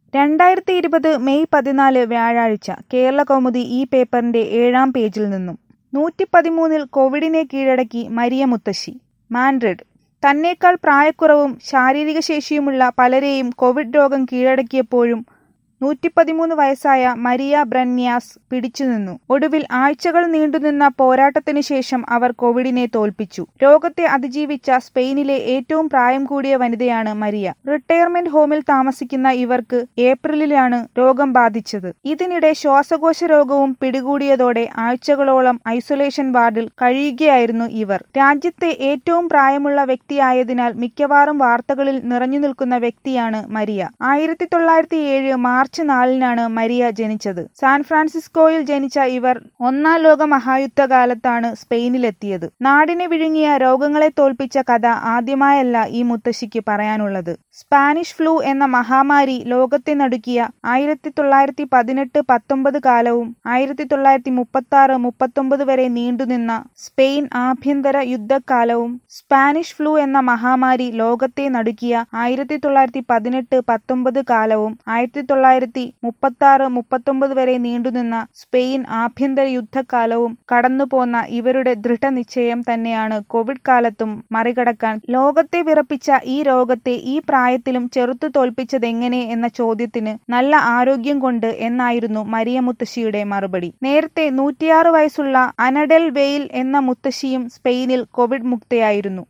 രണ്ടായിരത്തി ഇരുപത് മെയ് പതിനാല് വ്യാഴാഴ്ച കേരളകൗമുദി ഈ പേപ്പറിന്റെ ഏഴാം പേജിൽ നിന്നും നൂറ്റിപ്പതിമൂന്നിൽ കോവിഡിനെ കീഴടക്കി മരിയ മുത്തശ്ശി മാൻഡ്രിഡ് തന്നേക്കാൾ പ്രായക്കുറവും ശാരീരിക ശേഷിയുമുള്ള പലരെയും കോവിഡ് രോഗം കീഴടക്കിയപ്പോഴും നൂറ്റിപ്പതിമൂന്ന് വയസ്സായ മരിയ ബ്രന്യാസ് പിടിച്ചുനിന്നു ഒടുവിൽ ആഴ്ചകൾ നീണ്ടുനിന്ന പോരാട്ടത്തിനു ശേഷം അവർ കോവിഡിനെ തോൽപ്പിച്ചു രോഗത്തെ അതിജീവിച്ച സ്പെയിനിലെ ഏറ്റവും പ്രായം കൂടിയ വനിതയാണ് മരിയ റിട്ടയർമെന്റ് ഹോമിൽ താമസിക്കുന്ന ഇവർക്ക് ഏപ്രിലിലാണ് രോഗം ബാധിച്ചത് ഇതിനിടെ ശ്വാസകോശ രോഗവും പിടികൂടിയതോടെ ആഴ്ചകളോളം ഐസൊലേഷൻ വാർഡിൽ കഴിയുകയായിരുന്നു ഇവർ രാജ്യത്തെ ഏറ്റവും പ്രായമുള്ള വ്യക്തിയായതിനാൽ മിക്കവാറും വാർത്തകളിൽ നിറഞ്ഞു നിൽക്കുന്ന വ്യക്തിയാണ് മരിയ ആയിരത്തി തൊള്ളായിരത്തി ഏഴ് മാർച്ച് നാലിനാണ് മരിയ ജനിച്ചത് സാൻ ഫ്രാൻസിസ്കോയിൽ ജനിച്ച ഇവർ ഒന്നാം ലോക മഹായുദ്ധകാലത്താണ് സ്പെയിനിലെത്തിയത് നാടിനെ വിഴുങ്ങിയ രോഗങ്ങളെ തോൽപ്പിച്ച കഥ ആദ്യമായല്ല ഈ മുത്തശ്ശിക്ക് പറയാനുള്ളത് സ്പാനിഷ് ഫ്ലൂ എന്ന മഹാമാരി ലോകത്തെ നടുക്കിയ ആയിരത്തി തൊള്ളായിരത്തി പതിനെട്ട് പത്തൊമ്പത് കാലവും ആയിരത്തി തൊള്ളായിരത്തി മുപ്പത്തി ആറ് മുപ്പത്തൊമ്പത് വരെ നീണ്ടുനിന്ന സ്പെയിൻ ആഭ്യന്തര യുദ്ധകാലവും സ്പാനിഷ് ഫ്ലൂ എന്ന മഹാമാരി ലോകത്തെ നടുക്കിയ ആയിരത്തി തൊള്ളായിരത്തി പതിനെട്ട് പത്തൊമ്പത് കാലവും ആയിരത്തി തൊള്ളായിരത്തി മുപ്പത്തി ആറ് മുപ്പത്തൊമ്പത് വരെ നീണ്ടുനിന്ന സ്പെയിൻ ആഭ്യന്തര യുദ്ധകാലവും കടന്നുപോന്ന ഇവരുടെ ദൃഢനിശ്ചയം തന്നെയാണ് കോവിഡ് കാലത്തും മറികടക്കാൻ ലോകത്തെ വിറപ്പിച്ച ഈ രോഗത്തെ ഈ പ്രായത്തിലും ചെറുത്തു തോൽപ്പിച്ചതെങ്ങനെ എന്ന ചോദ്യത്തിന് നല്ല ആരോഗ്യം കൊണ്ട് എന്നായിരുന്നു മരിയ മുത്തശ്ശിയുടെ മറുപടി നേരത്തെ നൂറ്റിയാറ് വയസ്സുള്ള അനഡൽ വെയിൽ എന്ന മുത്തശ്ശിയും സ്പെയിനിൽ കോവിഡ് മുക്തയായിരുന്നു